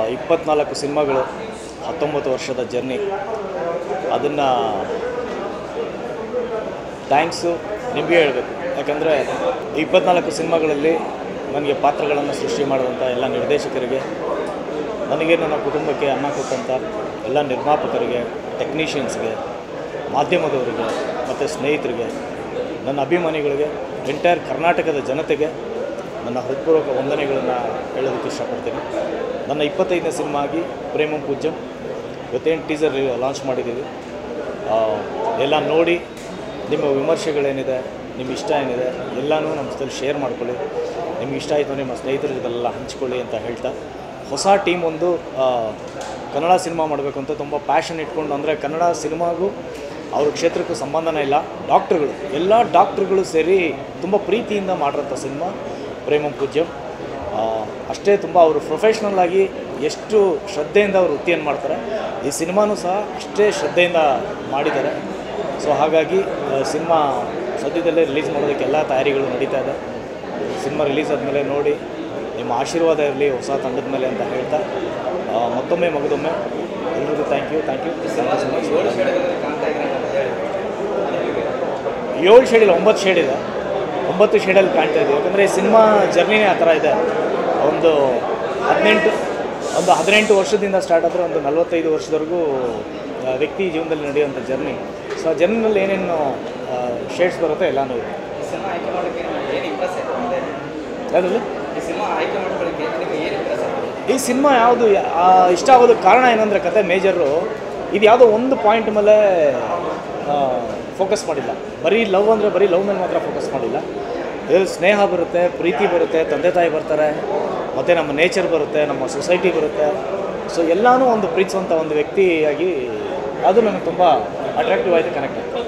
ಇಪ್ಪತ್ನಾಲ್ಕು ಸಿನಿಮಾಗಳು ಹತ್ತೊಂಬತ್ತು ವರ್ಷದ ಜರ್ನಿ ಅದನ್ನು ಥ್ಯಾಂಕ್ಸು ನಿಮಗೆ ಹೇಳಬೇಕು ಯಾಕಂದರೆ ಇಪ್ಪತ್ನಾಲ್ಕು ಸಿನಿಮಾಗಳಲ್ಲಿ ನನಗೆ ಪಾತ್ರಗಳನ್ನು ಸೃಷ್ಟಿ ಮಾಡಿದಂಥ ಎಲ್ಲ ನಿರ್ದೇಶಕರಿಗೆ ನನಗೆ ನನ್ನ ಕುಟುಂಬಕ್ಕೆ ಅನ್ನ ಕೊಟ್ಟಂಥ ಎಲ್ಲ ನಿರ್ಮಾಪಕರಿಗೆ ಟೆಕ್ನಿಷಿಯನ್ಸ್ಗೆ ಮಾಧ್ಯಮದವರಿಗೆ ಮತ್ತು ಸ್ನೇಹಿತರಿಗೆ ನನ್ನ ಅಭಿಮಾನಿಗಳಿಗೆ ಎಂಟೈರ್ ಕರ್ನಾಟಕದ ಜನತೆಗೆ ನನ್ನ ಹೃತ್ಪೂರ್ವಕ ವಂದನೆಗಳನ್ನು ಹೇಳೋದಕ್ಕೆ ಇಷ್ಟಪಡ್ತೀನಿ ನನ್ನ ಇಪ್ಪತ್ತೈದನೇ ಸಿನಿಮಾ ಆಗಿ ಪ್ರೇಮಂ ಪೂಜ್ಯಂ ಇವತ್ತೇನು ಟೀಸರ್ ಲಾಂಚ್ ಮಾಡಿದ್ದೀವಿ ಆ, ಎಲ್ಲ ನೋಡಿ ನಿಮ್ಮ ವಿಮರ್ಶೆಗಳೇನಿದೆ ನಿಮ್ಮ ಇಷ್ಟ ಏನಿದೆ ಎಲ್ಲನೂ ನಮ್ಮ ಜೊತೆ ಶೇರ್ ಮಾಡ್ಕೊಳ್ಳಿ ನಿಮ್ಗೆ ಇಷ್ಟ ಆಯಿತು ನಿಮ್ಮ ಸ್ನೇಹಿತರ ಜೊತೆಲ್ಲ ಹಂಚ್ಕೊಳ್ಳಿ ಅಂತ ಹೇಳ್ತಾ ಹೊಸ ಟೀಮ್ ಒಂದು ಆ, ಕನ್ನಡ ಸಿನಿಮಾ ಮಾಡಬೇಕು ಅಂತ ತುಂಬ ಪ್ಯಾಷನ್ ಇಟ್ಕೊಂಡು ಅಂದರೆ ಕನ್ನಡ ಸಿನಿಮಾಗೂ ಅವ್ರ ಕ್ಷೇತ್ರಕ್ಕೂ ಸಂಬಂಧನೇ ಇಲ್ಲ ಡಾಕ್ಟ್ರುಗಳು ಎಲ್ಲ ಡಾಕ್ಟ್ರುಗಳು ಸೇರಿ ತುಂಬ ಪ್ರೀತಿಯಿಂದ ಮಾಡಿರೋಂಥ ಸಿನಿಮಾ ಪ್ರೇಮಂ ಪೂಜ್ಯಂ ಆ, ಅಷ್ಟೇ ತುಂಬ ಅವರು ಪ್ರೊಫೆಷ್ನಲ್ ಆಗಿ ಎಷ್ಟು ಶ್ರದ್ಧೆಯಿಂದ ಅವರು ವೃತ್ತಿಯನ್ನು ಮಾಡ್ತಾರೆ ಈ ಸಿನಿಮಾನೂ ಸಹ ಅಷ್ಟೇ ಶ್ರದ್ಧೆಯಿಂದ ಮಾಡಿದ್ದಾರೆ ಸೊ ಹಾಗಾಗಿ ಸಿನಿಮಾ ಸದ್ಯದಲ್ಲೇ ರಿಲೀಸ್ ಮಾಡೋದಕ್ಕೆ ಎಲ್ಲ ತಯಾರಿಗಳು ನಡೀತಾ ಇದೆ ಸಿನಿಮಾ ರಿಲೀಸ್ ಆದಮೇಲೆ ನೋಡಿ ನಿಮ್ಮ ಆಶೀರ್ವಾದ ಇರಲಿ ಹೊಸ ತಂಡದ ಮೇಲೆ ಅಂತ ಹೇಳ್ತಾ ಆ, ಮತ್ತೊಮ್ಮೆ ಮಗದೊಮ್ಮೆ ಎಲ್ರಿಗೂ thank you thank you thank you so much ಏಳು ಶೇಡಿಲ್ಲ ಒಂಬತ್ತು ಶೇಡ್ ಇದೆ ಒಂಬತ್ತು ಶೇಡಲ್ಲಿ ಕಾಣ್ತಾ ಇದೆ ಯಾಕಂದರೆ ಈ ಸಿನಿಮಾ ಜರ್ನಿನೇ ಆ ಥರ ಇದೆ ಒಂದು ಹದಿನೆಂಟು ಒಂದು ಹದಿನೆಂಟು ವರ್ಷದಿಂದ ಸ್ಟಾರ್ಟ್ ಆದರೆ ಒಂದು ನಲವತ್ತೈದು ವರ್ಷದವರೆಗೂ ಆ, ವ್ಯಕ್ತಿ ಜೀವನದಲ್ಲಿ ನಡೆಯುವಂಥ ಜರ್ನಿ ಸೊ ಆ ಜರ್ನಿನಲ್ಲಿ ಏನೇನು ಶೇಡ್ಸ್ ಬರುತ್ತೆ ಎಲ್ಲನೂ ಇದೆ ಈ ಸಿನಿಮಾ ಆಯ್ಕೆ ಮಾಡೋಕ್ಕೆ ನಿಮ್ಗೆ ಏನು ಇಂಪ್ರೆಸ್ ಆಯ್ತು ಅಂದ್ರೆ ಯಾವುದ್ರಲ್ಲಿ ಈ ಸಿನಿಮಾ ಆಯ್ಕೆ ಮಾಡ್ಕೊಳ್ಳೋಕ್ಕೆ ನಿಮಗೆ ಏನು ಇಂಪ್ರೆಸ್ ಆಯ್ತು ಈ ಸಿನಿಮಾ ಯಾವುದು ಆ, ಇಷ್ಟ ಆಗೋದಕ್ಕೆ ಕಾರಣ ಏನಂದರೆ ಕತೆ ಮೇಜರು ಇದು ಯಾವುದೋ ಒಂದು ಪಾಯಿಂಟ್ ಮೇಲೆ ಫೋಕಸ್ ಮಾಡಿಲ್ಲ ಬರೀ ಲವ್ ಅಂದರೆ ಬರೀ ಲವ್ ಮೇಲೆ ಮಾತ್ರ ಫೋಕಸ್ ಮಾಡಿಲ್ಲ ಇದರಲ್ಲಿ ಸ್ನೇಹ ಬರುತ್ತೆ ಪ್ರೀತಿ ಬರುತ್ತೆ ತಂದೆ ತಾಯಿ ಬರ್ತಾರೆ ಮತ್ತು ನಮ್ಮ ನೇಚರ್ ಬರುತ್ತೆ ನಮ್ಮ ಸೊಸೈಟಿ ಬರುತ್ತೆ ಸೊ ಎಲ್ಲನೂ ಒಂದು ಪ್ರೀತಿಸುವಂಥ ಒಂದು ವ್ಯಕ್ತಿಯಾಗಿ ಅದು ನನಗೆ ತುಂಬ ಅಟ್ರಾಕ್ಟಿವ್ ಆಯಿತು ಕನೆಕ್ಟ್ ಆಯಿತು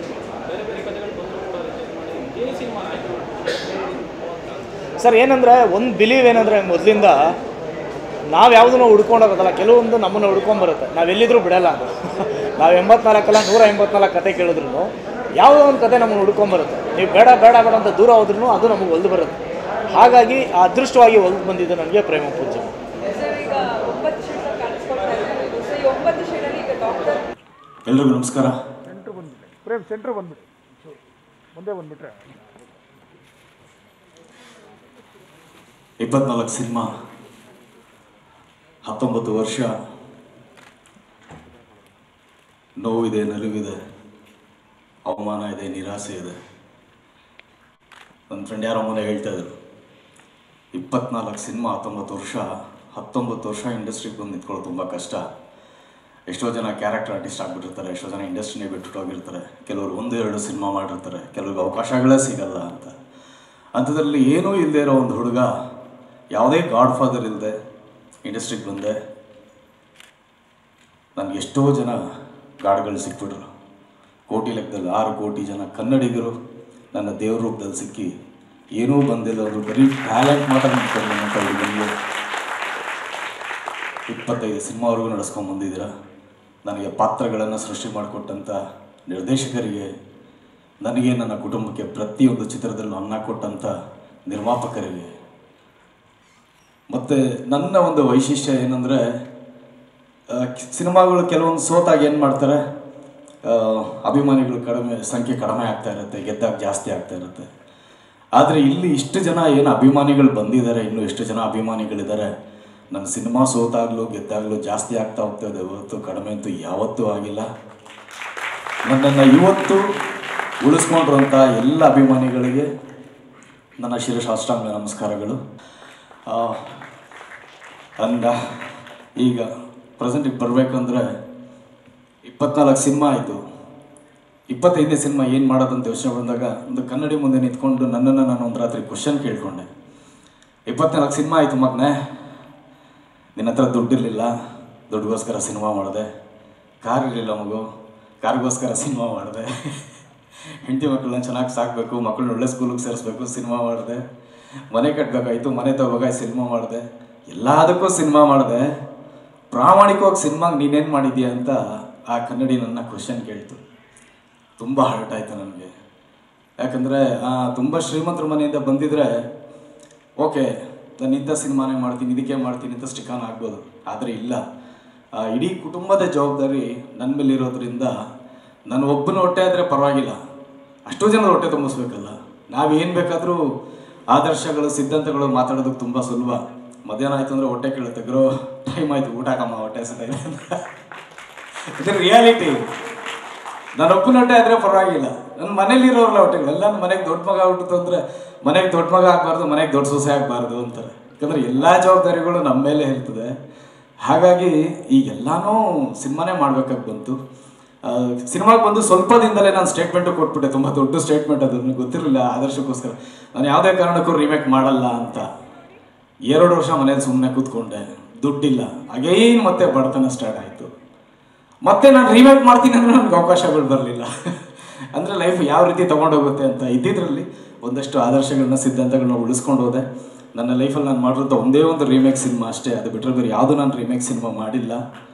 ಸರ್ ಏನಂದರೆ ಒಂದು ಬಿಲೀವ್ ಏನಂದರೆ ಮೊದಲಿಂದ ನಾವು ಯಾವುದನ್ನು ಹುಡ್ಕೊಂಡೋಗೋದಲ್ಲ ಕೆಲವೊಂದು ನಮ್ಮನ್ನು ಹುಡ್ಕೊಂಬರುತ್ತೆ ನಾವೆಲ್ಲಿದ್ರೂ ಬಿಡಲ್ಲ ಅದು ನಾವು ಎಂಬತ್ನಾಲ್ಕಲ್ಲ ನೂರ ಎಂಬತ್ನಾಲ್ಕು ಕತೆ ಕೇಳಿದ್ರು ಯಾವುದೋ ಒಂದು ಕತೆ ನಮ್ಮನ್ನು ಹುಡ್ಕೊಂಬರುತ್ತೆ ನೀವು ಬೇಡ ಬೇಡ ಬೇಡ ಅಂತ ದೂರ ಹೋದ್ರೂ ಅದು ನಮಗೆ ಒಲ್ದು ಬರುತ್ತೆ ಹಾಗಾಗಿ ಆ ಅದೃಷ್ಟವಾಗಿ ಒಲ್ದು ಬಂದಿದ್ದು ನನಗೆ ಪ್ರೇಮ ಪೂಜ್ಯ ಸರ್ ಈಗ ಒಂಬತ್ತು ಶೇಡ್ ಕಾಣಿಸ್ಕೊಳ್ತಾ ಇದ್ದಾರೆ ಸೊ ಈ ಒಂಬತ್ತು ಶೇಡಲ್ಲಿ ಈಗ ಡಾಕ್ಟರ್ ಎಲ್ರಿಗೂ ನಮಸ್ಕಾರ ಸೆಂಟ್ರ್ ಬಂದ್ಬಿಟ್ಟೆ ಪ್ರೇಮ್ ಸೆಂಟ್ರ್ ಬಂದ್ಬಿಡಿ ಮುಂದೆ ಬಂದ್ಬಿಟ್ರೆ ಇಪ್ಪತ್ನಾಲ್ಕು ಸಿನಿಮಾ ಹತ್ತೊಂಬತ್ತು ವರ್ಷ ನೋವಿದೆ ನಲಿವಿದೆ ಅವಮಾನ ಇದೆ ನಿರಾಸೆ ಇದೆ ನನ್ನ ಫ್ರೆಂಡ್ ಯಾರೋ ಮೊನ್ನೆ ಹೇಳ್ತಾ ಇದ್ರು ಇಪ್ಪತ್ನಾಲ್ಕು ಸಿನಿಮಾ ಹತ್ತೊಂಬತ್ತು ವರ್ಷ ಹತ್ತೊಂಬತ್ತು ವರ್ಷ ಇಂಡಸ್ಟ್ರಿಗೆ ಬಂದು ನಿಂತ್ಕೊಳ್ಳೋದು ತುಂಬ ಕಷ್ಟ ಎಷ್ಟೋ ಜನ ಕ್ಯಾರೆಕ್ಟರ್ ಆರ್ಟಿಸ್ಟ್ ಆಗಿಬಿಟ್ಟಿರ್ತಾರೆ ಎಷ್ಟೋ ಜನ ಇಂಡಸ್ಟ್ರಿನೇ ಬಿಟ್ಟು ಹೋಗಿರ್ತಾರೆ ಕೆಲವರು ಒಂದು ಎರಡು ಸಿನಿಮಾ ಮಾಡಿರ್ತಾರೆ ಕೆಲವ್ರಿಗೆ ಅವಕಾಶಗಳೇ ಸಿಗಲ್ಲ ಅಂತ ಅಂಥದ್ರಲ್ಲಿ ಏನೂ ಇಲ್ಲದೆ ಇರೋ ಒಂದು ಹುಡುಗ ಯಾವುದೇ ಗಾಡ್ ಫಾದರ್ ಇಲ್ಲದೆ ಇಂಡಸ್ಟ್ರಿಗೆ ಬಂದೆ ನನಗೆ ಎಷ್ಟೋ ಜನ ಗಾಡ್ಗಳು ಸಿಕ್ಬಿಟ್ರು ಕೋಟಿ ಲೆಕ್ಕದಲ್ಲಿ ಆರು ಕೋಟಿ ಜನ ಕನ್ನಡಿಗರು ನನ್ನ ದೇವ್ರ ರೂಪದಲ್ಲಿ ಸಿಕ್ಕಿ ಏನೂ ಬಂದಿಲ್ಲವರು ಬರೀ ಟ್ಯಾಲೆಂಟ್ ಮಾತ್ರ ನಿಂತ್ಕೊಂಡು ಅಂತ ಹುಡುಗನಿಗೆ ಇಪ್ಪತ್ತೈದು ಸಿನಿಮಾವರೆಗೂ ನಡೆಸ್ಕೊಂಡು ಬಂದಿದ್ದೀರಾ ನನಗೆ ಪಾತ್ರಗಳನ್ನು ಸೃಷ್ಟಿ ಮಾಡಿಕೊಟ್ಟಂಥ ನಿರ್ದೇಶಕರಿಗೆ ನನಗೆ ನನ್ನ ಕುಟುಂಬಕ್ಕೆ ಪ್ರತಿಯೊಂದು ಚಿತ್ರದಲ್ಲೂ ಅನ್ನ ಕೊಟ್ಟಂಥ ನಿರ್ಮಾಪಕರಿಗೆ ಮತ್ತು ನನ್ನ ಒಂದು ವೈಶಿಷ್ಟ್ಯ ಏನಂದರೆ ಸಿನಿಮಾಗಳು ಕೆಲವೊಂದು ಸೋತಾಗ ಏನು ಮಾಡ್ತಾರೆ ಆ, ಅಭಿಮಾನಿಗಳು ಕಡಿಮೆ ಸಂಖ್ಯೆ ಕಡಿಮೆ ಆಗ್ತಾ ಇರುತ್ತೆ ಗೆದ್ದಾಗ ಜಾಸ್ತಿ ಆಗ್ತಾ ಇರುತ್ತೆ ಆದರೆ ಇಲ್ಲಿ ಇಷ್ಟು ಜನ ಏನು ಅಭಿಮಾನಿಗಳು ಬಂದಿದ್ದಾರೆ ಇನ್ನೂ ಎಷ್ಟು ಜನ ಅಭಿಮಾನಿಗಳಿದ್ದಾರೆ ನನ್ನ ಸಿನಿಮಾ ಸೋತಾಗಲೂ ಗೆದ್ದಾಗಲೂ ಜಾಸ್ತಿ ಆಗ್ತಾ ಹೋಗ್ತಾ ಇದೆ ಹೊರತು ಕಡಿಮೆ ಅಂತೂ ಯಾವತ್ತೂ ಆಗಿಲ್ಲ ನನ್ನನ್ನು ಇವತ್ತು ಉಳಿಸ್ಕೊಂಡಿರುವಂಥ ಎಲ್ಲ ಅಭಿಮಾನಿಗಳಿಗೆ ನನ್ನ ಶಿರಶಾಸ್ತ್ರಾಂಗ ನಮಸ್ಕಾರಗಳು ಅಂದ ಈಗ ಪ್ರೆಸೆಂಟಿಗೆ ಬರಬೇಕಂದ್ರೆ ಇಪ್ಪತ್ನಾಲ್ಕು ಸಿನಿಮಾ ಆಯಿತು ಇಪ್ಪತ್ತೈದನೇ ಸಿನಿಮಾ ಏನು ಮಾಡೋದಂತ ಯೋಚನೆ ಬಂದಾಗ ಒಂದು ಕನ್ನಡಿ ಮುಂದೆ ನಿಂತ್ಕೊಂಡು ನನ್ನನ್ನು ನಾನು ಒಂದು ರಾತ್ರಿ ಕ್ವಶನ್ ಕೇಳ್ಕೊಂಡೆ ಇಪ್ಪತ್ನಾಲ್ಕು ಸಿನಿಮಾ ಆಯಿತು ಮಗನೇ ನಿನ್ನ ಹತ್ರ ದುಡ್ಡಿರಲಿಲ್ಲ ದುಡ್ಡಿಗೋಸ್ಕರ ಸಿನಿಮಾ ಮಾಡಿದೆ ಕಾರ್ ಇರಲಿಲ್ಲ ಮಗು ಕಾರ್ಗೋಸ್ಕರ ಸಿನಿಮಾ ಮಾಡಿದೆ ಹೆಂಡತಿ ಮಕ್ಕಳನ್ನ ಚೆನ್ನಾಗಿ ಸಾಕಬೇಕು ಮಕ್ಕಳನ್ನ ಒಳ್ಳೆ ಸ್ಕೂಲಿಗೆ ಸೇರಿಸ್ಬೇಕು ಸಿನಿಮಾ ಮಾಡಿದೆ ಮನೆ ಕಟ್ಟಬೇಕಾಯ್ತು ಮನೆ ತಗೋಬೇಕಾಯ್ತು ಸಿನಿಮಾ ಮಾಡಿದೆ ಎಲ್ಲದಕ್ಕೂ ಸಿನಿಮಾ ಮಾಡಿದೆ ಪ್ರಾಮಾಣಿಕವಾಗಿ ಸಿನಿಮಾಗೆ ನೀನೇನು ಮಾಡಿದ್ಯಾ ಅಂತ ಆ ಕನ್ನಡಿ ನನ್ನ ಕ್ವಶನ್ ಕೇಳ್ತು ತುಂಬ ಹರ್ಟ್ ಆಯಿತು ನನಗೆ ಯಾಕಂದರೆ ತುಂಬ ಶ್ರೀಮಂತರ ಮನೆಯಿಂದ ಬಂದಿದ್ರೆ ಓಕೆ ನಾನು ಇಂಥ ಸಿನಿಮಾನೇ ಮಾಡ್ತೀನಿ ಇದಕ್ಕೆ ಮಾಡ್ತೀನಿ ಅಂತ ಸ್ಟಿಕಾನ್ ಆಗ್ಬೋದು ಆದರೆ ಇಲ್ಲ ಆ, ಇಡೀ ಕುಟುಂಬದ ಜವಾಬ್ದಾರಿ ನನ್ನ ಮೇಲೆ ಇರೋದ್ರಿಂದ ನಾನು ಒಬ್ಬನ ಹೊಟ್ಟೆ ಆದರೆ ಪರವಾಗಿಲ್ಲ ಅಷ್ಟೋ ಜನದ ಹೊಟ್ಟೆ ತುಂಬಿಸ್ಬೇಕಲ್ಲ ನಾವೇನು ಬೇಕಾದರೂ ಆದರ್ಶಗಳು ಸಿದ್ಧಾಂತಗಳು ಮಾತಾಡೋದಕ್ಕೆ ತುಂಬ ಸುಲಭ ಮಧ್ಯಾಹ್ನ ಆಯಿತು ಅಂದರೆ ಹೊಟ್ಟೆ ಕೇಳುತ್ತೆ ಗ್ರೋ ಟೈಮ್ ಆಯಿತು ಊಟ ಹಾಕಮ್ಮ ಹೊಟ್ಟೆ ಹಸಿತಾ ಇದೆ ಅಂತ ಇದು ರಿಯಾಲಿಟಿ ನಾನು ಒಬ್ಬನ ಹೊಟ್ಟೆ ಆದರೆ ಪರವಾಗಿಲ್ಲ ನನ್ನ ಮನೇಲಿರೋರಲ್ಲ ಹೊಟ್ಟೆ ಎಲ್ಲ ನನ್ನ ಮನೆಗೆ ದೊಡ್ಡ ಮಗ ಆಗ್ಬಿಟ್ಟು ಅಂದರೆ ಮನೆಗೆ ದೊಡ್ಡ ಮಗ ಆಗಬಾರ್ದು ಮನೆಗೆ ದೊಡ್ಡ ಸೊಸೆ ಆಗಬಾರ್ದು ಅಂತಾರೆ ಯಾಕಂದರೆ ಎಲ್ಲ ಜವಾಬ್ದಾರಿಗಳು ನಮ್ಮ ಮೇಲೆ ಇರ್ತದೆ ಹಾಗಾಗಿ ಈಗೆಲ್ಲನೂ ಸಿನಿಮಾನೇ ಮಾಡ್ಬೇಕಾಗಿ ಬಂತು ಸಿನಿಮಾಗೆ ಬಂದು ಸ್ವಲ್ಪ ದಿನದಲ್ಲೇ ನಾನು ಸ್ಟೇಟ್ಮೆಂಟು ಕೊಟ್ಬಿಟ್ಟೆ ತುಂಬ ದೊಡ್ಡ ಸ್ಟೇಟ್ಮೆಂಟ್ ಅದು ನನಗೆ ಗೊತ್ತಿರಲಿಲ್ಲ ಆದರ್ಶಕ್ಕೋಸ್ಕರ ನಾನು ಯಾವುದೇ ಕಾರಣಕ್ಕೂ ರಿಮೇಕ್ ಮಾಡಲ್ಲ ಅಂತ ಎರಡು ವರ್ಷ ಮನೇಲಿ ಸುಮ್ಮನೆ ಕೂತ್ಕೊಂಡೆ ದುಡ್ಡಿಲ್ಲ ಅಗೈನ್ ಮತ್ತೆ ಬಡತನ ಸ್ಟಾರ್ಟ್ ಆಯಿತು ಮತ್ತೆ ನಾನು ರಿಮೇಕ್ ಮಾಡ್ತೀನಿ ಅಂದ್ರೆ ನನಗೆ ಅವಕಾಶಗಳು ಬರಲಿಲ್ಲ ಅಂದರೆ ಲೈಫ್ ಯಾವ ರೀತಿ ತೊಗೊಂಡೋಗುತ್ತೆ ಅಂತ ಇದ್ದಿದ್ರಲ್ಲಿ ಒಂದಷ್ಟು ಆದರ್ಶಗಳನ್ನ ಸಿದ್ಧಾಂತಗಳನ್ನ ಉಳಿಸ್ಕೊಂಡು ಹೋದೆ ನನ್ನ ಲೈಫಲ್ಲಿ ನಾನು ಮಾಡಿರೋದು ಒಂದೇ ಒಂದು ರೀಮೇಕ್ ಸಿನಿಮಾ ಅಷ್ಟೇ ಅದು ಬಿಟ್ಟರೆ ಬೇರೆ ಯಾವುದು ನಾನು ರೀಮೇಕ್ ಸಿನಿಮಾ ಮಾಡಿಲ್ಲ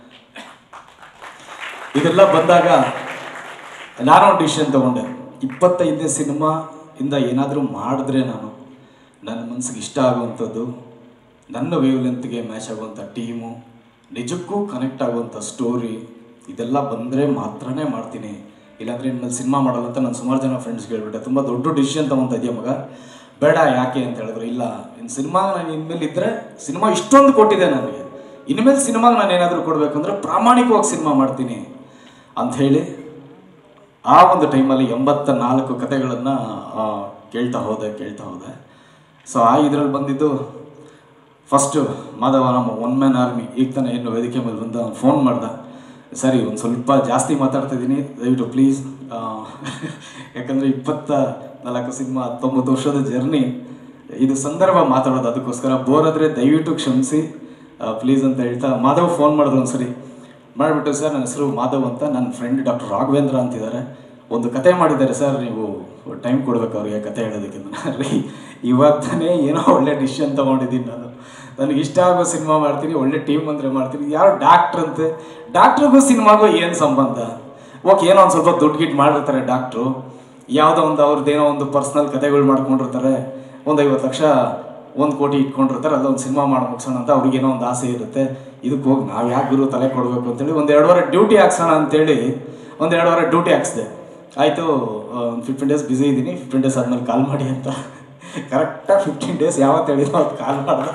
ಇದೆಲ್ಲ ಬಂದಾಗ ನಾನು ಡಿಸಿಷನ್ ತೊಗೊಂಡೆ ಇಪ್ಪತ್ತೈದನೇ ಸಿನಿಮಾ ಇಂದ ಏನಾದರೂ ಮಾಡಿದ್ರೆ ನಾನು ನನ್ನ ಮನಸ್ಸಿಗೆ ಇಷ್ಟ ಆಗುವಂಥದ್ದು ನನ್ನ ವೇವ್ ಲೆಂತ್ಗೆ ಮ್ಯಾಚ್ ಆಗುವಂಥ ಟೀಮು ನಿಜಕ್ಕೂ ಕನೆಕ್ಟ್ ಆಗುವಂಥ ಸ್ಟೋರಿ ಇದೆಲ್ಲ ಬಂದರೆ ಮಾತ್ರನೇ ಮಾಡ್ತೀನಿ ಇಲ್ಲಾಂದರೆ ಇನ್ಮೇಲೆ ಸಿನಿಮಾ ಮಾಡಲ್ಲ ಅಂತ ನಾನು ಸುಮಾರು ಜನ ಫ್ರೆಂಡ್ಸ್ಗೆ ಹೇಳ್ಬಿಟ್ಟೆ ತುಂಬ ದೊಡ್ಡ ಡಿಸಿಷನ್ ತೊಗೊತಾ ಇದೆಯಾ ಮಗ ಬೇಡ ಯಾಕೆ ಅಂತ ಹೇಳಿದ್ರು ಇಲ್ಲ ಇನ್ನು ಸಿನಿಮಾ ನಾನು ಇನ್ಮೇಲೆ ಇದ್ದರೆ ಸಿನಿಮಾ ಇಷ್ಟೊಂದು ಕೊಟ್ಟಿದೆ ನನಗೆ ಇನ್ಮೇಲೆ ಸಿನಿಮಾಗೆ ನಾನು ಏನಾದರೂ ಕೊಡಬೇಕು ಅಂದರೆ ಪ್ರಾಮಾಣಿಕವಾಗಿ ಸಿನಿಮಾ ಮಾಡ್ತೀನಿ ಅಂಥೇಳಿ ಆ ಒಂದು ಟೈಮಲ್ಲಿ ಎಂಬತ್ತ ನಾಲ್ಕು ಕತೆಗಳನ್ನು ಕೇಳ್ತಾ ಹೋದೆ ಕೇಳ್ತಾ ಹೋದೆ ಸೊ ಆ ಇದರಲ್ಲಿ ಬಂದಿದ್ದು ಫಸ್ಟು ಮಾಧವ ನಮ್ಮ ಒನ್ ಮ್ಯಾನ್ ಆರ್ಮಿ ಈಗ ತಾನೇ ಏನು ವೇದಿಕೆ ಮೇಲೆ ಬಂದ ಫೋನ್ ಮಾಡ್ದ ಸರಿ ಒಂದು ಸ್ವಲ್ಪ ಜಾಸ್ತಿ ಮಾತಾಡ್ತಾ ಇದ್ದೀನಿ ದಯವಿಟ್ಟು ಪ್ಲೀಸ್ ಯಾಕಂದರೆ ಇಪ್ಪತ್ತ ನಾಲ್ಕು ಸಿನಿಮಾ ಹತ್ತೊಂಬತ್ತು ವರ್ಷದ ಜರ್ನಿ ಇದು ಸಂದರ್ಭ ಮಾತಾಡೋದು ಅದಕ್ಕೋಸ್ಕರ ಬೋರ್ ಆದರೆ ದಯವಿಟ್ಟು ಕ್ಷಮಿಸಿ ಪ್ಲೀಸ್ ಅಂತ ಹೇಳ್ತಾ ಮಾಧವ್ ಫೋನ್ ಮಾಡಿದ್ರು ಒಂದ್ಸರಿ ಮಾಡಿಬಿಟ್ಟು ಸರ್ ನನ್ನ ಹೆಸರು ಮಾಧವ್ ಅಂತ ನನ್ನ ಫ್ರೆಂಡ್ ಡಾಕ್ಟರ್ ರಾಘವೇಂದ್ರ ಅಂತಿದ್ದಾರೆ ಒಂದು ಕತೆ ಮಾಡಿದ್ದಾರೆ ಸರ್ ನೀವು ಟೈಮ್ ಕೊಡ್ಬೇಕು ಅವ್ರಿಗೆ ಕತೆ ಹೇಳೋದಕ್ಕೆ ಅಂತ ರೀ ಇವಾಗ ತಾನೇ ಏನೋ ಒಳ್ಳೆ ಡಿಸಿಷನ್ ತೊಗೊಂಡಿದ್ದೀನಿ ನಾನು ನನಗೆ ಇಷ್ಟ ಆಗೋ ಸಿನಿಮಾ ಮಾಡ್ತೀನಿ ಒಳ್ಳೆ ಟೀಮ್ ಅಂದರೆ ಮಾಡ್ತೀನಿ ಯಾರು ಡಾಕ್ಟ್ರ್ ಅಂತೆ ಡಾಕ್ಟ್ರಿಗೂ ಸಿನಿಮಾಗೂ ಏನು ಸಂಬಂಧ ಓಕೆ ಏನೋ ಒಂದು ಸ್ವಲ್ಪ ದುಡ್ಡು ಗಿಟ್ ಮಾಡಿರ್ತಾರೆ ಡಾಕ್ಟ್ರು ಯಾವುದೋ ಒಂದು ಅವ್ರದ್ದೇನೋ ಒಂದು ಪರ್ಸ್ನಲ್ ಕತೆಗಳು ಮಾಡ್ಕೊಂಡಿರ್ತಾರೆ ಒಂದು ಐವತ್ತು ಲಕ್ಷ ಒಂದು ಕೋಟಿ ಇಟ್ಕೊಂಡಿರ್ತಾರೆ ಅಲ್ಲೊಂದು ಸಿನಿಮಾ ಮಾಡಿ ಮುಗಿಸೋಣ ಅಂತ ಅವ್ರಿಗೇನೋ ಒಂದು ಆಸೆ ಇರುತ್ತೆ ಇದಕ್ಕೆ ಹೋಗಿ ನಾವು ಯಾಕೆ ಗುರು ತಲೆ ಕೊಡಬೇಕು ಅಂತೇಳಿ ಒಂದು ಎರಡು ವಾರ ಡ್ಯೂಟಿ ಹಾಕ್ಸೋಣ ಅಂತೇಳಿ ಒಂದು ಎರಡು ವಾರ ಡ್ಯೂಟಿ ಹಾಕ್ಸಿದೆ ಆಯಿತು ಒಂದು ಫಿಫ್ಟೀನ್ ಡೇಸ್ ಬ್ಯುಸಿ ಇದ್ದೀನಿ ಫಿಫ್ಟೀನ್ ಡೇಸ್ ಆದಮೇಲೆ ಕಾಲ್ ಮಾಡಿ ಅಂತ ಕರೆಕ್ಟಾಗಿ ಫಿಫ್ಟೀನ್ ಡೇಸ್ ಯಾವತ್ತು ಹೇಳಿದ್ರು ಅವತ್ತು ಕಾಲ್ ಮಾಡಿದೆ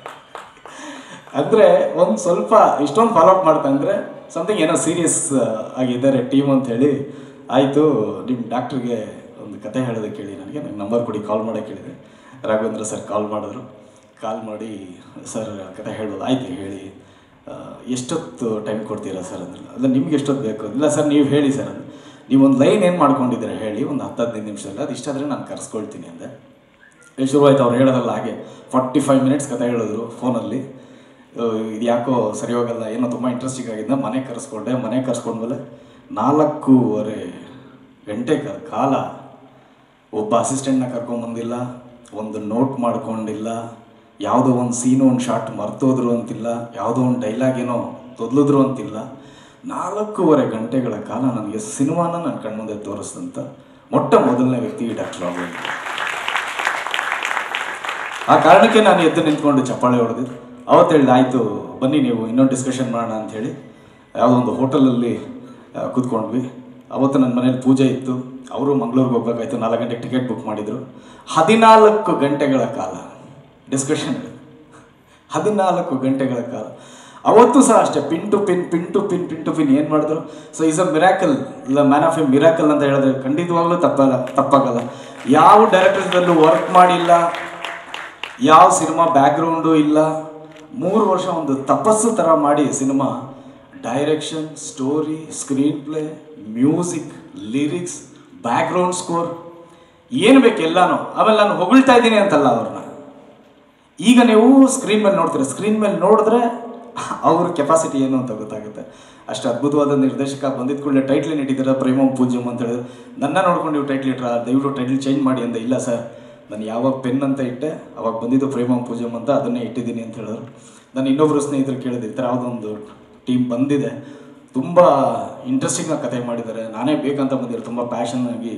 ಅಂದರೆ ಒಂದು ಸ್ವಲ್ಪ ಇಷ್ಟೊಂದು ಫಾಲೋ ಅಪ್ ಮಾಡ್ತಾ ಅಂದರೆ ಸಮಥಿಂಗ್ ಏನೋ ಸೀರಿಯಸ್ ಆಗಿದ್ದಾರೆ ಟೀಮ್ ಅಂತ ಹೇಳಿ ಆಯಿತು ನಿಮ್ಮ ಡಾಕ್ಟ್ರಿಗೆ ಒಂದು ಕತೆ ಹೇಳೋದಕ್ಕೆ ಕೇಳಿ ನನಗೆ ನನಗೆ ನಂಬರ್ ಕೊಡಿ ಕಾಲ್ ಮಾಡೋಕ್ಕೆ ಕೇಳಿದೆ ರಾಘವೇಂದ್ರ ಸರ್ ಕಾಲ್ ಮಾಡಿದ್ರು ಕಾಲ್ ಮಾಡಿ ಸರ್ ಕತೆ ಹೇಳ್ಬೋದು ಆಯ್ತು ಹೇಳಿ ಆ, ಎಷ್ಟೊತ್ತು ಟೈಮ್ ಕೊಡ್ತೀರಾ ಸರ್ ಅಂದ್ರೆ ಅಲ್ಲ ನಿಮ್ಗೆ ಎಷ್ಟೊತ್ತು ಬೇಕು ಇಲ್ಲ ಸರ್ ನೀವು ಹೇಳಿ ಸರ್ ಅಂದ್ರೆ ನೀವು ಒಂದು ಲೈನ್ ಏನು ಮಾಡ್ಕೊಂಡಿದ್ದೀರಾ ಹೇಳಿ ಒಂದು ಹತ್ತು ಹದಿನೈದು ನಿಮಿಷದಲ್ಲಿ ಅದು ಇಷ್ಟಾದರೆ ನಾನು ಕರೆಸ್ಕೊಳ್ತೀನಿ ಅಂದೆ ಇಲ್ಲಿ ಶುರುವಾಯ್ತು ಅವ್ರು ಹೇಳೋದಲ್ಲ ಹಾಗೆ ಫಾರ್ಟಿ ಫೈವ್ ಮಿನಿಟ್ಸ್ ಕತೆ ಹೇಳಿದ್ರು ಫೋನಲ್ಲಿ ಇದು ಯಾಕೋ ಸರಿ ಹೋಗಲ್ಲ ಏನೋ ತುಂಬ ಇಂಟ್ರೆಸ್ಟಿಂಗ್ ಆಗಿದ್ದ ಮನೆ ಕರೆಸ್ಕೊಂಡೆ ಮನೆ ಕರೆಸ್ಕೊಂಡ್ಮೇಲೆ ನಾಲ್ಕೂವರೆ ಗಂಟೆ ಕ- ಕಾಲ ಒಬ್ಬ ಅಸಿಸ್ಟೆಂಟ್ನ ಕರ್ಕೊಂಬಂದಿಲ್ಲ ಒಂದು ನೋಟ್ ಮಾಡ್ಕೊಂಡಿಲ್ಲ ಯಾವುದೋ ಒಂದು ಸೀನು ಒಂದು ಶಾರ್ಟ್ ಮರ್ತೋದ್ರು ಅಂತಿಲ್ಲ ಯಾವುದೋ ಒಂದು ಡೈಲಾಗ್ ಏನೋ ತೊದಲಿದ್ರು ಅಂತಿಲ್ಲ ನಾಲ್ಕೂವರೆ ಗಂಟೆಗಳ ಕಾಲ ನನಗೆ ಸಿನಿಮಾನ ನನ್ನ ಕಣ್ಮುಂದೆ ತೋರಿಸಿದಂಥ ಮೊಟ್ಟ ಮೊದಲನೇ ವ್ಯಕ್ತಿ ಡಾಕ್ಟರ್ ರಾಘವೇಂದ್ರ ಆ ಕಾರಣಕ್ಕೆ ನಾನು ಎದ್ದು ನಿಂತ್ಕೊಂಡು ಚಪ್ಪಾಳೆ ಹೊಡೆದಿದ್ದು ಅವತ್ತು ಹೇಳಿದೆ ಆಯಿತು ಬನ್ನಿ ನೀವು ಇನ್ನೊಂದು ಡಿಸ್ಕಷನ್ ಮಾಡೋಣ ಅಂಥೇಳಿ ಯಾವುದೋ ಒಂದು ಹೋಟೆಲಲ್ಲಿ ಆ, ಕೂತ್ಕೊಂಡ್ವಿ ಅವತ್ತು ನನ್ನ ಮನೇಲಿ ಪೂಜೆ ಇತ್ತು ಅವರು ಮಂಗಳೂರಿಗೆ ಹೋಗ್ಬೇಕಾಯ್ತು ನಾಲ್ಕು ಗಂಟೆಗೆ ಟಿಕೆಟ್ ಬುಕ್ ಮಾಡಿದರು ಹದಿನಾಲ್ಕು ಗಂಟೆಗಳ ಕಾಲ ಡಿಸ್ಕಷನ್ ಹದಿನಾಲ್ಕು ಗಂಟೆಗಳ ಕಾಲ ಅವತ್ತು ಸಹ ಅಷ್ಟೇ pin to pin pin to pin pin to pin ಏನು ಮಾಡಿದ್ರು ಸೊ ಈಸ್ ಅ ಮಿರಾಕಲ್ ಇಲ್ಲ ಮ್ಯಾನ್ ಆಫ್ ಎ ಮಿರಾಕಲ್ ಅಂತ ಹೇಳಿದ್ರೆ ಖಂಡಿತವಾಗ್ಲೂ ತಪ್ಪಲ್ಲ ತಪ್ಪಾಗಲ್ಲ ಯಾವ ಡೈರೆಕ್ಟರ್ಸ್ದಲ್ಲೂ ವರ್ಕ್ ಮಾಡಿಲ್ಲ ಯಾವ ಸಿನಿಮಾ ಬ್ಯಾಕ್ಗ್ರೌಂಡು ಇಲ್ಲ ಮೂರು ವರ್ಷ ಒಂದು ತಪಸ್ಸು ಥರ ಮಾಡಿ cinema direction story screenplay music lyrics background score ಏನು ಬೇಕು ಎಲ್ಲಾನು ಆಮೇಲೆ ನಾನು ಹೊಗಳ್ತಾ ಇದ್ದೀನಿ ಅಂತಲ್ಲ ಅವ್ರನ್ನ ಈಗ ನೀವು ಸ್ಕ್ರೀನ್ ಮೇಲೆ ನೋಡ್ತೀರ ಸ್ಕ್ರೀನ್ ಮೇಲೆ ನೋಡಿದ್ರೆ ಅವ್ರ ಕೆಪಾಸಿಟಿ ಏನು ಅಂತ ಗೊತ್ತಾಗುತ್ತೆ ಅಷ್ಟು ಅದ್ಭುತವಾದ ನಿರ್ದೇಶಕ ಬಂದಿದ್ದ ಕೂಡಲೇ ಟೈಟ್ಲ್ ಏನು ಇಟ್ಟಿದ್ದಾರೆ ಪ್ರೇಮಂ ಪೂಜ್ಯಂ ಅಂತ ಹೇಳಿದ್ರು ನನ್ನ ನೋಡ್ಕೊಂಡು ನೀವು ಟೈಟ್ಲ್ ಇಟ್ರ ದಯವಿಟ್ಟು ಟೈಟ್ಲ್ ಚೇಂಜ್ ಮಾಡಿ ಅಂತ ಇಲ್ಲ ಸರ್ ನಾನು ಯಾವಾಗ ಪೆನ್ ಅಂತ ಇಟ್ಟೆ ಅವಾಗ ಬಂದಿದ್ದು ಪ್ರೇಮಂ ಪೂಜ್ಯಂ ಅಂತ ಅದನ್ನೇ ಇಟ್ಟಿದ್ದೀನಿ ಅಂತ ಹೇಳಿದ್ರು ನಾನು ಇನ್ನೊಬ್ಬರು ಸ್ನೇಹಿತರು ಕೇಳಿದೆ ಈ ಥರ ಯಾವುದೊಂದು ಟೀಮ್ ಬಂದಿದೆ ತುಂಬ ಇಂಟ್ರೆಸ್ಟಿಂಗ್ ಆಗಿ ಕತೆ ಮಾಡಿದ್ದಾರೆ ನಾನೇ ಬೇಕಂತ ಬಂದಿರೋ ತುಂಬ ಪ್ಯಾಷನ್ ಆಗಿ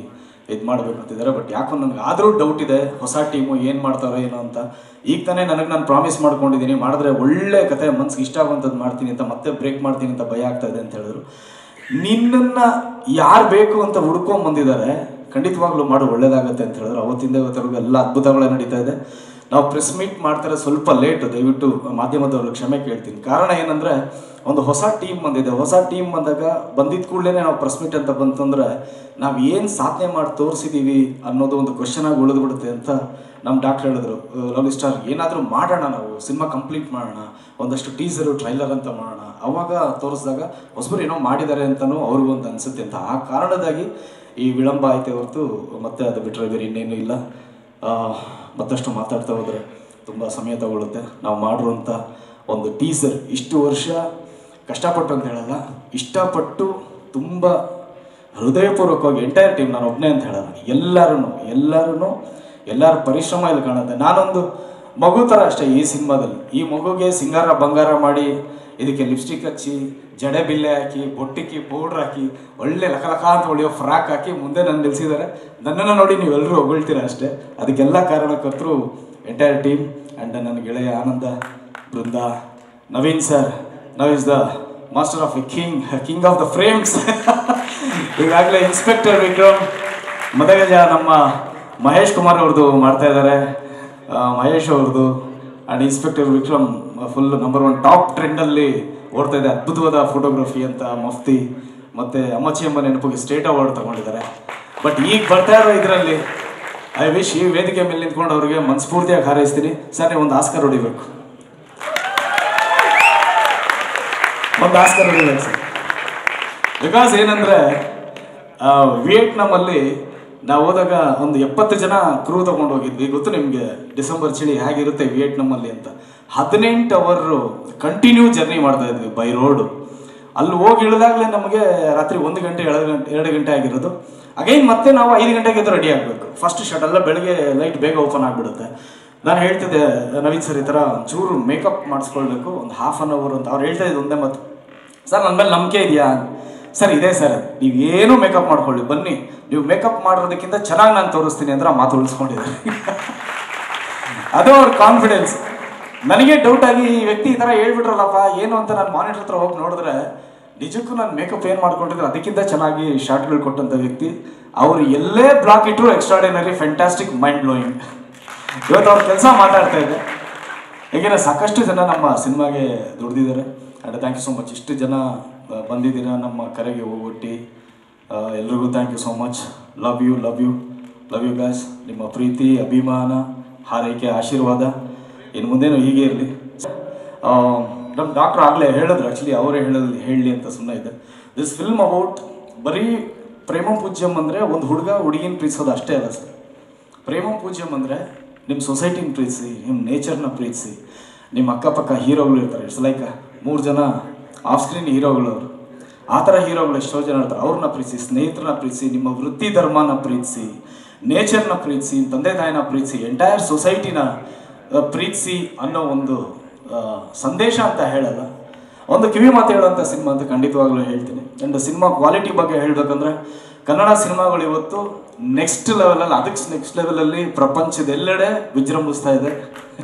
ಇದು ಮಾಡಬೇಕು ಅಂತಿದ್ದಾರೆ ಬಟ್ ಯಾಕೋ ನನಗೆ ಆದರೂ ಡೌಟ್ ಇದೆ ಹೊಸ ಟೀಮು ಏನು ಮಾಡ್ತಾರೋ ಏನೋ ಅಂತ ಈಗ ತಾನೇ ನನಗೆ ನಾನು ಪ್ರಾಮಿಸ್ ಮಾಡ್ಕೊಂಡಿದ್ದೀನಿ ಮಾಡಿದ್ರೆ ಒಳ್ಳೆ ಕತೆ ಮನ್ಸಿಗೆ ಇಷ್ಟ ಆಗುವಂಥದ್ದು ಮಾಡ್ತೀನಿ ಅಂತ ಮತ್ತೆ ಬ್ರೇಕ್ ಮಾಡ್ತೀನಿ ಅಂತ ಭಯ ಆಗ್ತಾ ಇದೆ ಅಂತ ಹೇಳಿದ್ರು ನಿನ್ನನ್ನ ಯಾರು ಬೇಕು ಅಂತ ಹುಡ್ಕೊಂಡ್ ಬಂದಿದ್ದಾರೆ ಖಂಡಿತವಾಗ್ಲೂ ಮಾಡು ಒಳ್ಳೇದಾಗತ್ತೆ ಅಂತ ಹೇಳಿದ್ರು ಅವತ್ತಿಂದ ಇವತ್ತರೆಗೂ ಎಲ್ಲ ಅದ್ಭುತಗಳೇ ನಡೀತಾ ಇದೆ ನಾವು ಪ್ರೆಸ್ ಮೀಟ್ ಮಾಡ್ತಾರೆ ಸ್ವಲ್ಪ ಲೇಟ್ ದಯವಿಟ್ಟು ಮಾಧ್ಯಮದವ್ರಿಗೆ ಕ್ಷಮೆ ಕೇಳ್ತೀನಿ ಕಾರಣ ಏನಂದ್ರೆ ಒಂದು ಹೊಸ ಟೀಮ್ ಬಂದಿದೆ ಹೊಸ ಟೀಮ್ ಬಂದಾಗ ಬಂದಿದ್ದ ಕೂಡಲೇ ನಾವು ಪ್ರೆಸ್ ಮೀಟ್ ಅಂತ ಬಂತಂದ್ರೆ ನಾವು ಏನು ಸಾಧನೆ ಮಾಡಿ ತೋರಿಸಿದೀವಿ ಅನ್ನೋದು ಒಂದು ಕ್ವಶನ್ ಆಗಿ ಉಳಿದ್ಬಿಡುತ್ತೆ ಅಂತ ನಮ್ಮ ಡಾಕ್ಟರ್ ಹೇಳಿದ್ರು ಲವ್ಲಿ ಸ್ಟಾರ್ ಏನಾದರೂ ಮಾಡೋಣ ನಾವು ಸಿನಿಮಾ ಕಂಪ್ಲೀಟ್ ಮಾಡೋಣ ಒಂದಷ್ಟು ಟೀಸರು ಟ್ರೈಲರ್ ಅಂತ ಮಾಡೋಣ ಅವಾಗ ತೋರಿಸಿದಾಗ ಹೊಸಬರು ಏನೋ ಮಾಡಿದ್ದಾರೆ ಅಂತಲೂ ಅವ್ರಿಗೂ ಒಂದು ಅನಿಸುತ್ತೆ ಅಂತ ಆ ಕಾರಣದಾಗಿ ಈ ವಿಳಂಬ ಆಯ್ತೆ ಹೊರತು ಮತ್ತೆ ಅದು ಬಿಟ್ಟರೆ ಬೇರೆ ಇನ್ನೇನು ಇಲ್ಲ ಆ, ಮತ್ತಷ್ಟು ಮಾತಾಡ್ತಾ ಹೋದರೆ ತುಂಬ ಸಮಯ ತಗೊಳ್ಳುತ್ತೆ ನಾವು ಮಾಡಿರುವಂಥ ಒಂದು ಟೀಸರ್ ಇಷ್ಟು ವರ್ಷ ಕಷ್ಟಪಟ್ಟು ಅಂತ ಹೇಳಲ್ಲ ಇಷ್ಟಪಟ್ಟು ತುಂಬ ಹೃದಯಪೂರ್ವಕವಾಗಿ ಎಂಟೈರ್ ಟೀಮ್ ನಾನು ಒಬ್ಬನೇ ಅಂತ ಹೇಳಲ್ಲ ಎಲ್ಲರೂ ಎಲ್ಲರೂ ಎಲ್ಲರ ಪರಿಶ್ರಮ ಇಲ್ಲಿ ಕಾಣುತ್ತೆ ನಾನೊಂದು ಮಗು ಥರ ಅಷ್ಟೇ ಈ ಸಿನಿಮಾದಲ್ಲಿ ಈ ಮಗುಗೆ ಸಿಂಗಾರ ಬಂಗಾರ ಮಾಡಿ ಇದಕ್ಕೆ ಲಿಪ್ಸ್ಟಿಕ್ ಹಚ್ಚಿ ಜಡೆ ಬಿಲ್ಲೆ ಹಾಕಿ ಬೊಟ್ಟಿಕ್ಕಿ ಪೌಡ್ರ್ ಹಾಕಿ ಒಳ್ಳೆ ಲಕ ಲಕ ಅಂತ ಹೊಳೆಯೋ ಫ್ರಾಕ್ ಹಾಕಿ ಮುಂದೆ ನನ್ನ ನಿಲ್ಸಿದ್ದಾರೆ ನನ್ನನ್ನು ನೋಡಿ ನೀವೆಲ್ಲರೂ ಹೊಗಳ್ತೀರ ಅಷ್ಟೇ ಅದಕ್ಕೆಲ್ಲ ಕಾರಣಕರ್ತರು ಎಂಟೈರ್ ಟೀಮ್ ಆ್ಯಂಡ್ ನನ್ನ ಗೆಳೆಯ Ananda Brinda Naveen sir now is the master of a king king of the frames ಈಗಾಗಲೇ ಇನ್ಸ್ಪೆಕ್ಟರ್ ವಿಕ್ರಮ್ ಮದಗಜ ನಮ್ಮ ಮಹೇಶ್ ಕುಮಾರ್ ಅವ್ರದ್ದು ಮಾಡ್ತಾ ಇದ್ದಾರೆ ಆ, ಮಹೇಶ್ ಅವ್ರದ್ದು and inspector Vikram full number one top ಟ್ರೆಂಡಲ್ಲಿ ಓಡ್ತಾ ಇದೆ ಅದ್ಭುತವಾದ ಫೋಟೋಗ್ರಫಿ ಅಂತ ಮಫ್ತಿ ಮತ್ತು ಅಮ್ಮಚ್ಚಿ ಎಂಬ ನೆನಪಿಗೆ ಸ್ಟೇಟ್ ಅವಾರ್ಡ್ ತಗೊಂಡಿದ್ದಾರೆ ಬಟ್ ಈಗ ಬರ್ತಾ ಇರೋ ಇದರಲ್ಲಿ ಐ ವಿಶ್ ಈ ವೇದಿಕೆ ಮೇಲೆ ನಿಂತ್ಕೊಂಡು ಅವ್ರಿಗೆ ಮನಸ್ಫೂರ್ತಿಯಾಗಿ ಹಾರೈಸ್ತೀನಿ ಸರ್ ನೀವು ಒಂದು ಆಸ್ಕರ್ ಹೊಡಿಬೇಕು ಒಂದು ಆಸ್ಕರ್ ಹೊಡಿಬೇಕು ಸರ್ ಬಿಕಾಸ್ ಏನಂದ್ರೆ ವಿಯೆಟ್ನಾಮಲ್ಲಿ ನಾವು ಹೋದಾಗ ಒಂದು ಎಪ್ಪತ್ತು ಜನ ಕ್ರೂ ತಗೊಂಡು ಹೋಗಿದ್ವಿ ಗೊತ್ತು ನಿಮಗೆ ಡಿಸೆಂಬರ್ ಚಳಿ ಹೇಗಿರುತ್ತೆ ವಿಯೆಟ್ನಾಮಲ್ಲಿ ಅಂತ ಹದಿನೆಂಟು ಅವರ್ ಕಂಟಿನ್ಯೂ ಜರ್ನಿ ಮಾಡ್ತಾ ಇದ್ವಿ ಬೈ ರೋಡು ಅಲ್ಲಿ ಹೋಗಿ ಇಳಿದಾಗಲೇ ನಮಗೆ ರಾತ್ರಿ ಒಂದು ಗಂಟೆ ಎರಡು ಗಂಟೆ ಎರಡು ಗಂಟೆ ಆಗಿರೋದು ಅಗೈನ್ ಮತ್ತೆ ನಾವು ಐದು ಗಂಟೆಗೆ ಎದ್ದು ರೆಡಿ ಆಗಬೇಕು ಫಸ್ಟ್ ಶರ್ಟ್ ಎಲ್ಲ ಬೆಳಗ್ಗೆ ಲೈಟ್ ಬೇಗ ಓಪನ್ ಆಗಿಬಿಡುತ್ತೆ ನಾನು ಹೇಳ್ತಿದ್ದೆ ನವೀನ್ ಸರ್ ಈ ಥರ ಒಂಚೂರು ಮೇಕಪ್ ಮಾಡಿಸ್ಕೊಳ್ಬೇಕು ಒಂದು ಹಾಫ್ ಆನ್ ಅವರ್ ಅಂತ ಅವ್ರು ಹೇಳ್ತಾ ಇದ್ದು ಒಂದೇ ಮತ್ತು ಸರ್ ನನ್ನ ಮೇಲೆ ನಂಬಿಕೆ ಇದೆಯಾ ಸರ್ ಇದೆ ಸರ್ ನೀವು ಏನೂ ಮೇಕಪ್ ಮಾಡ್ಕೊಳ್ಳಿ ಬನ್ನಿ ನೀವು ಮೇಕಪ್ ಮಾಡಿರೋದಕ್ಕಿಂತ ಚೆನ್ನಾಗಿ ನಾನು ತೋರಿಸ್ತೀನಿ ಅಂದ್ರೆ ಆ ಮಾತು ಉಳಿಸ್ಕೊಂಡಿದ್ದಾರೆ ಅದು ಅವ್ರ ಕಾನ್ಫಿಡೆನ್ಸ್ ನನಗೆ ಡೌಟ್ ಆಗಿ ಈ ವ್ಯಕ್ತಿ ಈ ಥರ ಹೇಳ್ಬಿಟ್ರಲ್ಲಪ್ಪ ಏನು ಅಂತ ನಾನು ಮಾನಿಟರ್ ಹತ್ರ ಹೋಗಿ ನೋಡಿದ್ರೆ ನಿಜಕ್ಕೂ ನಾನು ಮೇಕಪ್ ಏನು ಮಾಡ್ಕೊಂಡಿದ್ರೆ ಅದಕ್ಕಿಂತ ಚೆನ್ನಾಗಿ ಶಾರ್ಟ್ಗಳು ಕೊಟ್ಟಂಥ ವ್ಯಕ್ತಿ ಅವರು ಎಲ್ಲೇ ಬ್ಲಾಕ್ ಇಟ್ಟರು ಎಕ್ಸ್ಟ್ರಾಡಿನರಿ ಫ್ಯಾಂಟಾಸ್ಟಿಕ್ ಮೈಂಡ್ ಬ್ಲೋಯಿಂಗ್ ಇವತ್ತು ಅವ್ರ ಕೆಲಸ ಮಾತಾಡ್ತಾ ಇದೆ ಹೇಗೆಂದ್ರೆ ಸಾಕಷ್ಟು ಜನ ನಮ್ಮ ಸಿನಿಮಾಗೆ ದುಡ್ದಿದ್ದಾರೆ and thank you so much ಇಷ್ಟು ಜನ ಆ, ಬಂದಿದ್ದೀರಾ ನಮ್ಮ ಕರೆಗೆ ಹೋಗೊಟ್ಟಿ ಆ, ಎಲ್ರಿಗೂ thank you so much love you love you love you guys ನಿಮ್ಮ ಪ್ರೀತಿ ಅಭಿಮಾನ ಹಾರೈಕೆ ಆಶೀರ್ವಾದ ಇನ್ನು ಮುಂದೇನು ಹೀಗೆ ಇರಲಿ ನಮ್ಮ ಡಾಕ್ಟ್ರ್ ಆಗಲೇ ಹೇಳಿದ್ರು ಆ್ಯಕ್ಚುಲಿ ಅವರೇ ಹೇಳಲಿ ಹೇಳಲಿ ಅಂತ ಸುಮ್ಮನೆ ಇದೆ ದಿಸ್ ಫಿಲ್ಮ್ ಅಬೌಟ್ ಬರೀ ಪ್ರೇಮ ಪೂಜ್ಯಂ ಅಂದರೆ ಒಂದು ಹುಡುಗ ಹುಡುಗಿನ ಪ್ರೀತಿಸೋದು ಅಷ್ಟೇ ಅಲ್ಲ ಸರ್ ಪ್ರೇಮ ಪೂಜ್ಯಂ ಅಂದರೆ ನಿಮ್ಮ ಸೊಸೈಟಿನ ಪ್ರೀತಿಸಿ ನಿಮ್ಮ ನೇಚರ್ನ ಪ್ರೀತಿಸಿ ನಿಮ್ಮ ಅಕ್ಕಪಕ್ಕ ಹೀರೋಗಳು ಇರ್ತಾರೆ ಇಟ್ಸ್ ಲೈಕ್ ಮೂರು ಜನ ಆಫ್ ಸ್ಕ್ರೀನ್ ಹೀರೋಗಳು ಅವರು ಆ ಥರ ಹೀರೋಗಳು ಎಷ್ಟೋ ಜನ ಇರ್ತಾರೆ ಅವ್ರನ್ನ ಪ್ರೀತಿಸಿ ಸ್ನೇಹಿತರನ್ನ ಪ್ರೀತಿಸಿ ನಿಮ್ಮ ವೃತ್ತಿ ಧರ್ಮನ ಪ್ರೀತಿಸಿ ನೇಚರ್ನ ಪ್ರೀತಿಸಿ ತಂದೆ ತಾಯಿನ ಪ್ರೀತಿಸಿ ಎಂಟೈರ್ ಸೊಸೈಟಿನ ಪ್ರೀತಿಸಿ ಅನ್ನೋ ಒಂದು ಆ, ಸಂದೇಶ ಅಂತ ಹೇಳಲ್ಲ ಒಂದು ಕಿವಿ ಮಾತು ಹೇಳುವಂಥ ಸಿನಿಮಾ ಅಂತ ಖಂಡಿತವಾಗ್ಲೂ ಹೇಳ್ತೀನಿ ಆ್ಯಂಡ್ ಸಿನಿಮಾ ಕ್ವಾಲಿಟಿ ಬಗ್ಗೆ ಹೇಳ್ಬೇಕಂದ್ರೆ ಕನ್ನಡ ಸಿನಿಮಾಗಳು ಇವತ್ತು ನೆಕ್ಸ್ಟ್ ಲೆವೆಲಲ್ಲಿ ಅದಕ್ಕೆ ನೆಕ್ಸ್ಟ್ ಲೆವೆಲಲ್ಲಿ ಪ್ರಪಂಚದೆಲ್ಲೆಡೆ ವಿಜೃಂಭಿಸ್ತಾ ಇದೆ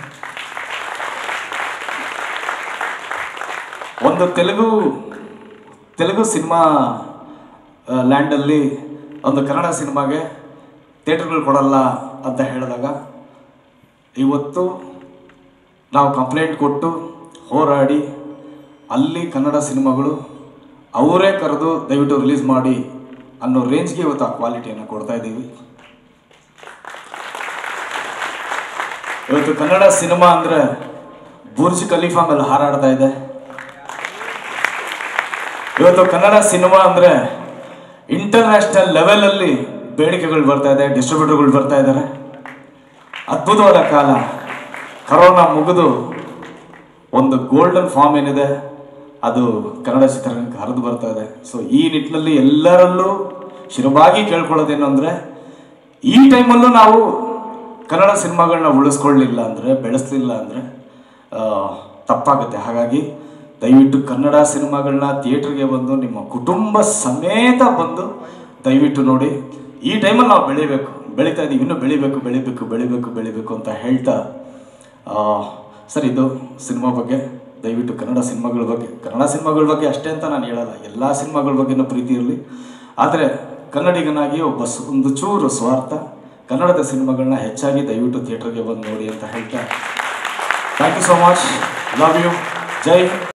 ಒಂದು ತೆಲುಗು ತೆಲುಗು ಸಿನಿಮಾ ಲ್ಯಾಂಡಲ್ಲಿ ಒಂದು ಕನ್ನಡ ಸಿನಿಮಾಗೆ ಥಿಯೇಟ್ರ್ಗಳು ಕೊಡಲ್ಲ ಅಂತ ಹೇಳಿದಾಗ ಇವತ್ತು ನಾವು ಕಂಪ್ಲೇಂಟ್ ಕೊಟ್ಟು ಹೋರಾಡಿ ಅಲ್ಲಿ ಕನ್ನಡ ಸಿನಿಮಾಗಳು ಅವರೇ ಕರೆದು ದಯವಿಟ್ಟು ರಿಲೀಸ್ ಮಾಡಿ ಅನ್ನೋ ರೇಂಜ್ಗೆ ಇವತ್ತು ಆ ಕ್ವಾಲಿಟಿಯನ್ನು ಕೊಡ್ತಾ ಇದ್ದೀವಿ ಇವತ್ತು ಕನ್ನಡ ಸಿನಿಮಾ ಅಂದರೆ ಬುರ್ಜ್ ಖಲೀಫಾ ಮೇಲೆ ಹಾರಾಡ್ತಾ ಇದೆ ಇವತ್ತು ಕನ್ನಡ ಸಿನಿಮಾ ಅಂದರೆ ಇಂಟರ್ನ್ಯಾಷನಲ್ ಲೆವೆಲಲ್ಲಿ ಬೇಡಿಕೆಗಳು ಬರ್ತಾ ಇದೆ ಡಿಸ್ಟ್ರಿಬ್ಯೂಟರ್ಗಳು ಬರ್ತಾ ಇದ್ದಾರೆ ಅದ್ಭುತವಾದ ಕಾಲ ಕರೋನಾ ಮುಗಿದು ಒಂದು ಗೋಲ್ಡನ್ ಫಾರ್ಮ್ ಏನಿದೆ ಅದು ಕನ್ನಡ ಚಿತ್ರರಂಗಕ್ಕೆ ಹರಿದು ಬರ್ತಾ ಇದೆ ಸೊ ಈ ನಿಟ್ಟಿನಲ್ಲಿ ಎಲ್ಲರಲ್ಲೂ ಶಿರವಾಗಿ ಕೇಳ್ಕೊಳ್ಳೋದೇನು ಅಂದರೆ ಈ ಟೈಮಲ್ಲೂ ನಾವು ಕನ್ನಡ ಸಿನಿಮಾಗಳನ್ನ ಉಳಿಸ್ಕೊಳ್ಳಿಲ್ಲ ಅಂದರೆ ಬೆಳೆಸಲಿಲ್ಲ ಅಂದರೆ ತಪ್ಪಾಗುತ್ತೆ ಹಾಗಾಗಿ ದಯವಿಟ್ಟು ಕನ್ನಡ ಸಿನಿಮಾಗಳನ್ನ ಥಿಯೇಟ್ರಿಗೆ ಬಂದು ನಿಮ್ಮ ಕುಟುಂಬ ಸಮೇತ ಬಂದು ದಯವಿಟ್ಟು ನೋಡಿ ಈ ಟೈಮಲ್ಲಿ ನಾವು ಬೆಳಿಬೇಕು ಬೆಳೀತಾ ಇದ್ದೀವಿ ಇನ್ನೂ ಬೆಳಿಬೇಕು ಬೆಳಿಬೇಕು ಬೆಳಿಬೇಕು ಬೆಳಿಬೇಕು ಅಂತ ಹೇಳ್ತಾ ಆ, ಸರ್ ಇದು ಸಿನಿಮಾ ಬಗ್ಗೆ ದಯವಿಟ್ಟು ಕನ್ನಡ ಸಿನಿಮಾಗಳ ಬಗ್ಗೆ ಕನ್ನಡ ಸಿನಿಮಾಗಳ ಬಗ್ಗೆ ಅಷ್ಟೇ ಅಂತ ನಾನು ಹೇಳಲ್ಲ ಎಲ್ಲ ಸಿನಿಮಾಗಳ ಬಗ್ಗೆನೂ ಪ್ರೀತಿ ಇರಲಿ ಆದರೆ ಕನ್ನಡಿಗನಾಗಿ ಒಬ್ಬ ಸ್- ಒಂದು ಚೂರು ಸ್ವಾರ್ಥ ಕನ್ನಡದ ಸಿನಿಮಾಗಳನ್ನ ಹೆಚ್ಚಾಗಿ ದಯವಿಟ್ಟು ಥಿಯೇಟರ್ಗೆ ಬಂದು ನೋಡಿ ಅಂತ ಹೇಳ್ತಾ thank you so much love you Jai